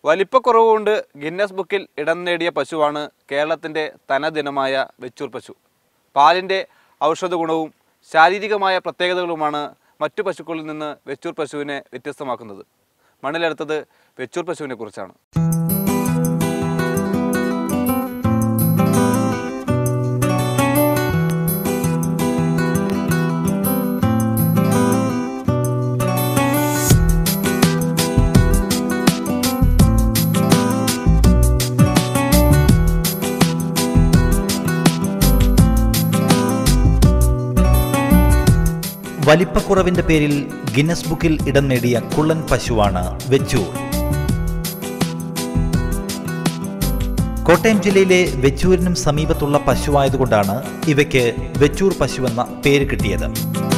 വലിപ്പക്കുറവ് കൊണ്ട് ഗിന്നസ് ബുക്കിൽ ഇടം നേടിയ പശുവാണ് കേരളത്തിൻ്റെ തനദിനമായ വെച്ചൂർ പശു പാലിൻ്റെ ഔഷധ ഗുണവും ശാരീരികമായ പ്രത്യേകതകളുമാണ് മറ്റു പശുക്കളിൽ നിന്ന് വെച്ചൂർ പശുവിനെ വ്യത്യസ്തമാക്കുന്നത് മണ്ണിലെടുത്തത് വെച്ചൂർ പശുവിനെ കുറിച്ചാണ് വലിപ്പക്കുറവിന്റെ പേരിൽ ഗിന്നസ് ബുക്കിൽ ഇടം നേടിയ കുള്ളൻ പശുവാണ് വെച്ചൂർ കോട്ടയം ജില്ലയിലെ വെച്ചൂരിനും സമീപത്തുള്ള പശുവായതുകൊണ്ടാണ് ഇവയ്ക്ക് വെച്ചൂർ പശുവെന്ന പേര് കിട്ടിയത്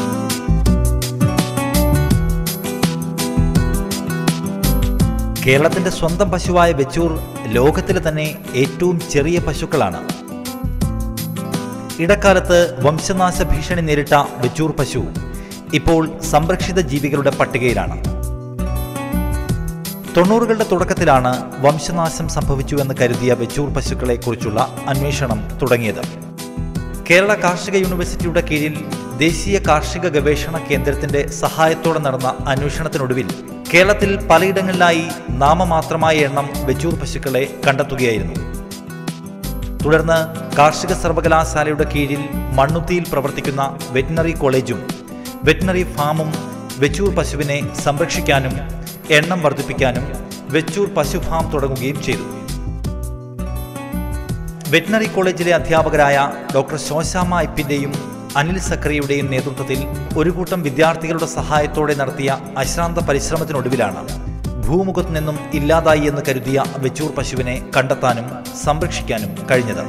കേരളത്തിന്റെ സ്വന്തം പശുവായ വെച്ചൂർ ലോകത്തിലെ തന്നെ ഏറ്റവും ചെറിയ പശുക്കളാണ് ഇടക്കാലത്ത് വംശനാശ ഭീഷണി നേരിട്ട വെച്ചൂർ പശു ഇപ്പോൾ സംരക്ഷിത ജീവികളുടെ പട്ടികയിലാണ് തൊണ്ണൂറുകളുടെ തുടക്കത്തിലാണ് വംശനാശം സംഭവിച്ചുവെന്ന് കരുതിയ വെച്ചൂർ പശുക്കളെ കുറിച്ചുള്ള അന്വേഷണം തുടങ്ങിയത് കേരള കാർഷിക യൂണിവേഴ്സിറ്റിയുടെ കീഴിൽ ദേശീയ കാർഷിക ഗവേഷണ കേന്ദ്രത്തിന്റെ സഹായത്തോടെ നടന്ന അന്വേഷണത്തിനൊടുവിൽ കേരളത്തിൽ പലയിടങ്ങളിലായി നാമമാത്രമായ എണ്ണം വെച്ചൂർ പശുക്കളെ കണ്ടെത്തുകയായിരുന്നു തുടർന്ന് കാർഷിക സർവകലാശാലയുടെ കീഴിൽ മണ്ണുത്തിയിൽ പ്രവർത്തിക്കുന്ന വെറ്റിനറി കോളേജും വെറ്റിനറി ഫാമും വെച്ചൂർ പശുവിനെ സംരക്ഷിക്കാനും എണ്ണം വർദ്ധിപ്പിക്കാനും വെച്ചൂർ പശു ഫാം തുടങ്ങുകയും ചെയ്തു വെറ്റിനറി കോളേജിലെ അധ്യാപകരായ ഡോക്ടർ ശോശാമ ഐപ്പിന്റെയും അനിൽ സക്കറിയുടെയും നേതൃത്വത്തിൽ ഒരു കൂട്ടം വിദ്യാർത്ഥികളുടെ സഹായത്തോടെ നടത്തിയ അശ്രാന്ത പരിശ്രമത്തിനൊടുവിലാണ് ഭൂമുഖത്ത് നിന്നും ഇല്ലാതായി എന്ന് കരുതിയ വെച്ചൂർ പശുവിനെ കണ്ടെത്താനും സംരക്ഷിക്കാനും കഴിഞ്ഞത്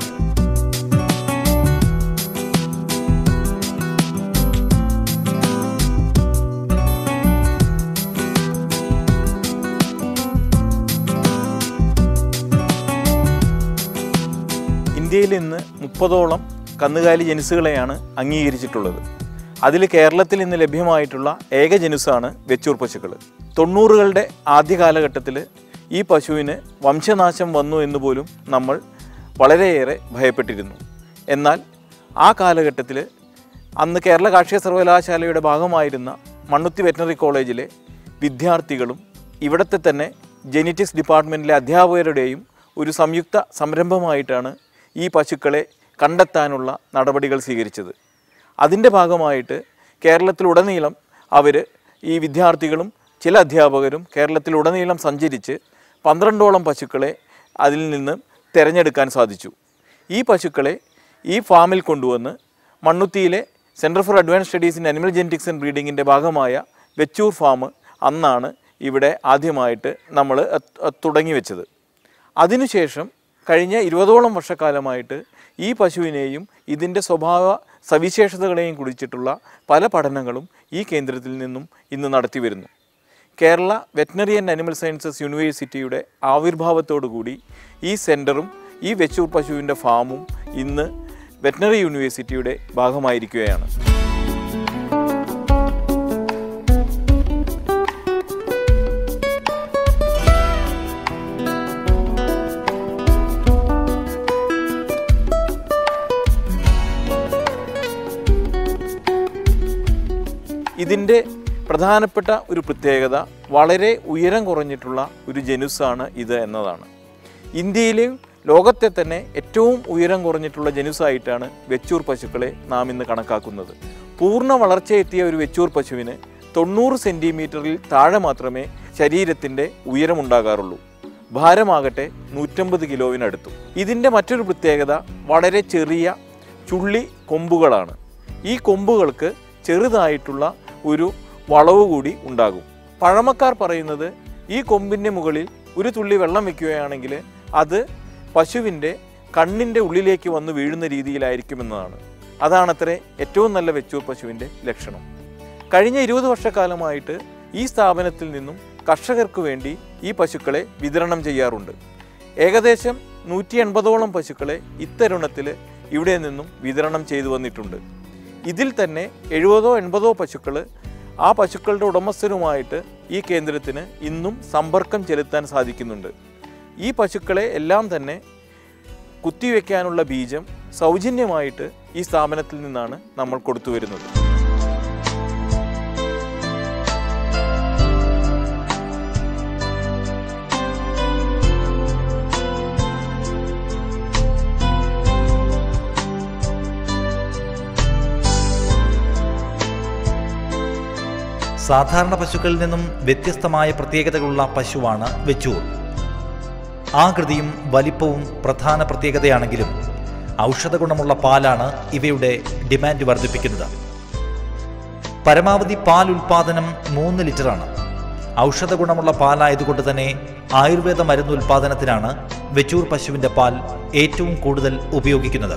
ഇന്ത്യയിൽ ഇന്ന് മുപ്പതോളം കന്നുകാലി ജനുസുകളെയാണ് അംഗീകരിച്ചിട്ടുള്ളത് അതിൽ കേരളത്തിൽ ഇന്ന് ലഭ്യമായിട്ടുള്ള ഏക ജനുസാണ് വെച്ചൂർ പശുക്കൾ തൊണ്ണൂറുകളുടെ ആദ്യ കാലഘട്ടത്തിൽ ഈ പശുവിന് വംശനാശം വന്നു എന്ന് പോലും നമ്മൾ വളരെയേറെ ഭയപ്പെട്ടിരുന്നു എന്നാൽ ആ കാലഘട്ടത്തിൽ അന്ന് കേരള കാർഷിക സർവകലാശാലയുടെ ഭാഗമായിരുന്ന മണ്ണുത്തി വെറ്റിനറി കോളേജിലെ വിദ്യാർത്ഥികളും ഇവിടുത്തെ തന്നെ ജെനറ്റിക്സ് ഡിപ്പാർട്ട്മെൻറ്റിലെ അധ്യാപകരുടെയും ഒരു സംയുക്ത സംരംഭമായിട്ടാണ് ഈ പശുക്കളെ കണ്ടെത്താനുള്ള നടപടികൾ സ്വീകരിച്ചത് അതിൻ്റെ ഭാഗമായിട്ട് കേരളത്തിലുടനീളം അവർ ഈ വിദ്യാർത്ഥികളും ചില അധ്യാപകരും കേരളത്തിലുടനീളം സഞ്ചരിച്ച് പന്ത്രണ്ടോളം പശുക്കളെ അതിൽ നിന്ന് തിരഞ്ഞെടുക്കാൻ സാധിച്ചു ഈ പശുക്കളെ ഈ ഫാമിൽ കൊണ്ടുവന്ന് മണ്ണുത്തിയിലെ centre for advance studies in animal genetics and ബ്രീഡിങ്ങിൻ്റെ ഭാഗമായ വെച്ചൂർ ഫാം അന്നാണ് ഇവിടെ ആദ്യമായിട്ട് നമ്മൾ തുടങ്ങി വെച്ചത് അതിനുശേഷം കഴിഞ്ഞ ഇരുപതോളം വർഷക്കാലമായിട്ട് ഈ പശുവിനെയും ഇതിൻ്റെ സ്വഭാവ സവിശേഷതകളെയും കുറിച്ചിട്ടുള്ള പല പഠനങ്ങളും ഈ കേന്ദ്രത്തിൽ നിന്നും ഇന്ന് നടത്തി വരുന്നു Kerala veterinary and animal sciences യൂണിവേഴ്സിറ്റിയുടെ ആവിർഭാവത്തോടുകൂടി ഈ സെൻറ്ററും ഈ വെച്ചൂർ പശുവിൻ്റെ ഫാമും ഇന്ന് വെറ്റിനറി യൂണിവേഴ്സിറ്റിയുടെ ഭാഗമായിരിക്കുകയാണ് ഇതിൻ്റെ പ്രധാനപ്പെട്ട ഒരു പ്രത്യേകത വളരെ ഉയരം കുറഞ്ഞിട്ടുള്ള ഒരു ജനുസാണ് ഇത് എന്നതാണ് ഇന്ത്യയിലെയും ലോകത്തെ തന്നെ ഏറ്റവും ഉയരം കുറഞ്ഞിട്ടുള്ള ജനുസായിട്ടാണ് വെച്ചൂർ പശുക്കളെ നാം ഇന്ന് കണക്കാക്കുന്നത് പൂർണ്ണ വളർച്ചയെത്തിയ ഒരു വെച്ചൂർ പശുവിന് തൊണ്ണൂറ് സെൻറ്റിമീറ്ററിൽ താഴെ മാത്രമേ ശരീരത്തിൻ്റെ ഉയരമുണ്ടാകാറുള്ളൂ ഭാരമാകട്ടെ നൂറ്റമ്പത് കിലോവിനടുത്തു ഇതിൻ്റെ മറ്റൊരു പ്രത്യേകത വളരെ ചെറിയ ചുള്ളി കൊമ്പുകളാണ് ഈ കൊമ്പുകൾക്ക് ചെറുതായിട്ടുള്ള ഒരു വളവ് കൂടി ഉണ്ടാകും പഴമക്കാർ പറയുന്നത് ഈ കൊമ്പിൻ്റെ മുകളിൽ ഒരു തുള്ളി വെള്ളം വെക്കുകയാണെങ്കിൽ അത് പശുവിൻ്റെ കണ്ണിൻ്റെ ഉള്ളിലേക്ക് വന്ന് വീഴുന്ന രീതിയിലായിരിക്കുമെന്നതാണ് അതാണത്രേ ഏറ്റവും നല്ല വെച്ചൂർ പശുവിൻ്റെ ലക്ഷണം കഴിഞ്ഞ ഇരുപത് വർഷക്കാലമായിട്ട് ഈ സ്ഥാപനത്തിൽ നിന്നും കർഷകർക്ക് വേണ്ടി ഈ പശുക്കളെ വിതരണം ചെയ്യാറുണ്ട് ഏകദേശം നൂറ്റി എൺപതോളം പശുക്കളെ ഇത്തരുണത്തിൽ ഇവിടെ നിന്നും വിതരണം ചെയ്തു വന്നിട്ടുണ്ട് ഇതിൽ തന്നെ എഴുപതോ എൺപതോ പശുക്കൾ ആ പശുക്കളുടെ ഉടമസ്ഥരുമായിട്ട് ഈ കേന്ദ്രത്തിന് ഇന്നും സമ്പർക്കം ചെലുത്താൻ സാധിക്കുന്നുണ്ട് ഈ പശുക്കളെ എല്ലാം തന്നെ കുത്തിവെക്കാനുള്ള ബീജം സൗജന്യമായിട്ട് ഈ സ്ഥാപനത്തിൽ നിന്നാണ് നമ്മൾ കൊടുത്തു വരുന്നത് സാധാരണ പശുക്കളിൽ നിന്നും വ്യത്യസ്തമായ പ്രത്യേകതകളുള്ള പശുവാണ് വെച്ചൂർ ആകൃതിയും വലിപ്പവും പ്രധാന പ്രത്യേകതയാണെങ്കിലും ഔഷധ ഗുണമുള്ള പാലാണ് ഇവയുടെ ഡിമാൻഡ് വർദ്ധിപ്പിക്കുന്നത് പരമാവധി പാൽ ഉൽപാദനം മൂന്ന് ലിറ്ററാണ് ഔഷധ ഗുണമുള്ള പാലായതുകൊണ്ട് തന്നെ ആയുർവേദ മരുന്ന് ഉൽപാദനത്തിനാണ് വെച്ചൂർ പശുവിൻ്റെ പാൽ ഏറ്റവും കൂടുതൽ ഉപയോഗിക്കുന്നത്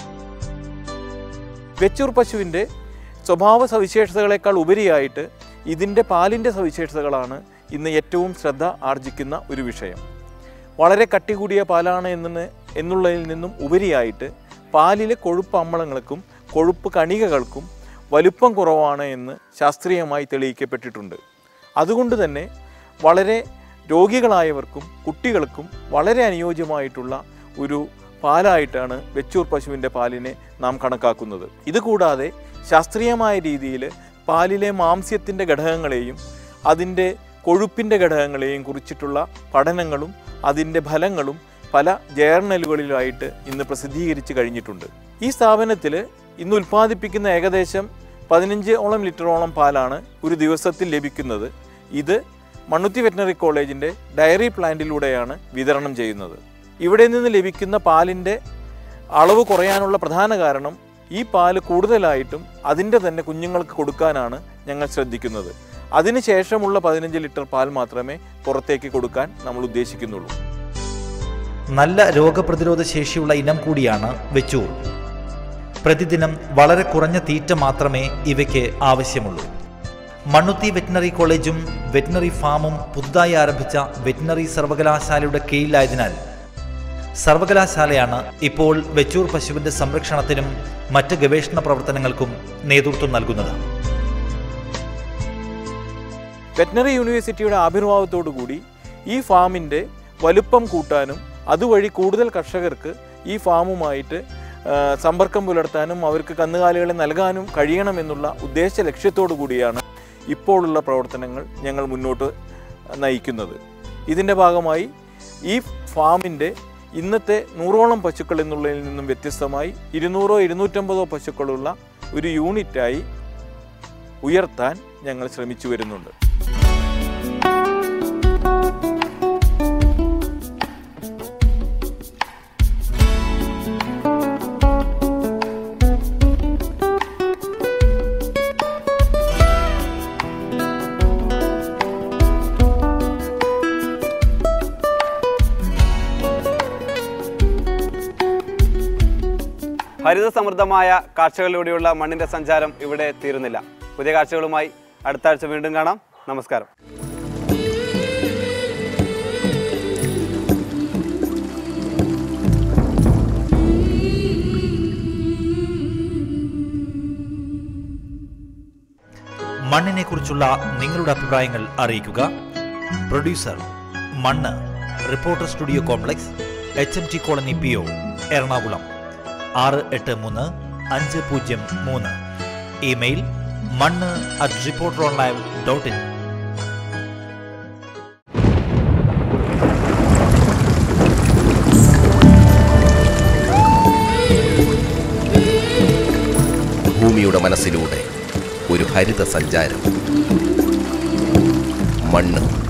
വെച്ചൂർ പശുവിൻ്റെ സ്വഭാവ സവിശേഷതകളെക്കാൾ ഉപരിയായിട്ട് ഇതിൻ്റെ പാലിൻ്റെ സവിശേഷതകളാണ് ഇന്ന് ഏറ്റവും ശ്രദ്ധ ആർജിക്കുന്ന ഒരു വിഷയം വളരെ കട്ടി കൂടിയ പാലാണ് എന്ന് എന്നുള്ളതിൽ നിന്നും ഉപരിയായിട്ട് പാലിലെ കൊഴുപ്പ് അമ്ലങ്ങൾക്കും കൊഴുപ്പ് കണികകൾക്കും വലുപ്പം കുറവാണ് എന്ന് ശാസ്ത്രീയമായി തെളിയിക്കപ്പെട്ടിട്ടുണ്ട് അതുകൊണ്ട് തന്നെ വളരെ രോഗികളായവർക്കും കുട്ടികൾക്കും വളരെ അനുയോജ്യമായിട്ടുള്ള ഒരു പാലായിട്ടാണ് വെച്ചൂർ പശുവിൻ്റെ പാലിനെ നാം കണക്കാക്കുന്നത് ഇതുകൂടാതെ ശാസ്ത്രീയമായ രീതിയിൽ പാലിലെ മാംസ്യത്തിൻ്റെ ഘടകങ്ങളെയും അതിൻ്റെ കൊഴുപ്പിൻ്റെ ഘടകങ്ങളെയും കുറിച്ചിട്ടുള്ള പഠനങ്ങളും അതിൻ്റെ ഫലങ്ങളും പല ജേർണലുകളിലായിട്ട് ഇന്ന് പ്രസിദ്ധീകരിച്ച് കഴിഞ്ഞിട്ടുണ്ട് ഈ സ്ഥാപനത്തിൽ ഇന്ന് ഉൽപ്പാദിപ്പിക്കുന്ന ഏകദേശം പതിനഞ്ച് ഓളം ലിറ്ററോളം പാലാണ് ഒരു ദിവസത്തിൽ ലഭിക്കുന്നത് ഇത് മണ്ണുത്തി വെറ്റിനറി കോളേജിൻ്റെ ഡയറി പ്ലാന്റിലൂടെയാണ് വിതരണം ചെയ്യുന്നത് ഇവിടെ നിന്ന് ലഭിക്കുന്ന പാലിൻ്റെ അളവ് കുറയാനുള്ള പ്രധാന കാരണം ഈ പാല് കൂടുതലായിട്ടും അതിൻ്റെ തന്നെ കുഞ്ഞുങ്ങൾക്ക് കൊടുക്കാനാണ് ഞങ്ങൾ ശ്രദ്ധിക്കുന്നത് അതിനുശേഷമുള്ള പതിനഞ്ച് ലിറ്റർ പാൽ മാത്രമേ പുറത്തേക്ക് കൊടുക്കാൻ നമ്മൾ ഉദ്ദേശിക്കുന്നുള്ളൂ നല്ല രോഗപ്രതിരോധ ശേഷിയുള്ള ഇനം കൂടിയാണ് വെച്ചൂർ പ്രതിദിനം വളരെ കുറഞ്ഞ തീറ്റ മാത്രമേ ഇവയ്ക്ക് ആവശ്യമുള്ളൂ മണ്ണുത്തി വെറ്റിനറി കോളേജും വെറ്റിനറി ഫാമും പുതുതായി ആരംഭിച്ച വെറ്റിനറി സർവകലാശാലയുടെ കീഴിലായതിനാൽ സർവകലാശാലയാണ് ഇപ്പോൾ വെച്ചൂർ പശുവിന്റെ സംരക്ഷണത്തിനും മറ്റ് ഗവേഷണ പ്രവർത്തനങ്ങൾക്കും നേതൃത്വം നൽകുന്നത് വെറ്റിനറി യൂണിവേഴ്സിറ്റിയുടെ ആവിർഭാവത്തോടു കൂടി ഈ ഫാമിൻ്റെ വലുപ്പം കൂട്ടാനും അതുവഴി കൂടുതൽ കർഷകർക്ക് ഈ ഫാമുമായിട്ട് ആ, സമ്പർക്കം പുലർത്താനും അവർക്ക് കന്നുകാലികളെ നൽകാനും കഴിയണമെന്നുള്ള ഉദ്ദേശ ലക്ഷ്യത്തോടു കൂടിയാണ് ഇപ്പോഴുള്ള പ്രവർത്തനങ്ങൾ ഞങ്ങൾ മുന്നോട്ട് നയിക്കുന്നത് ഇതിൻ്റെ ഭാഗമായി ഈ ഫാമിൻ്റെ ഇന്നത്തെ നൂറോളം പശുക്കൾ എന്നുള്ളതിൽ നിന്നും വ്യത്യസ്തമായി ഇരുന്നൂറോ ഇരുന്നൂറ്റമ്പതോ പശുക്കളുള്ള ഒരു യൂണിറ്റായി ഉയർത്താൻ ഞങ്ങൾ ശ്രമിച്ചു വരുന്നുണ്ട് ഹരിതസമൃദ്ധമായ കാഴ്ചകളിലൂടെയുള്ള മണ്ണിൻ്റെ സഞ്ചാരം ഇവിടെ തീരുന്നില്ല പുതിയ കാഴ്ചകളുമായി അടുത്ത ആഴ്ച വീണ്ടും കാണാം നമസ്കാരം മണ്ണിനെക്കുറിച്ചുള്ള നിങ്ങളുടെ അഭിപ്രായങ്ങൾ അറിയിക്കുക പ്രൊഡ്യൂസർ മണ്ണ് reporter studio complex H M T colony P O Ernakulam ആറ് എട്ട് മൂന്ന് അഞ്ച് പൂജ്യം മൂന്ന് ഇമെയിൽ മണ്ണ് at reporter online dot in ഭൂമിയുടെ മനസ്സിലൂടെ ഒരു ഹരിത സഞ്ചാരം മണ്ണ്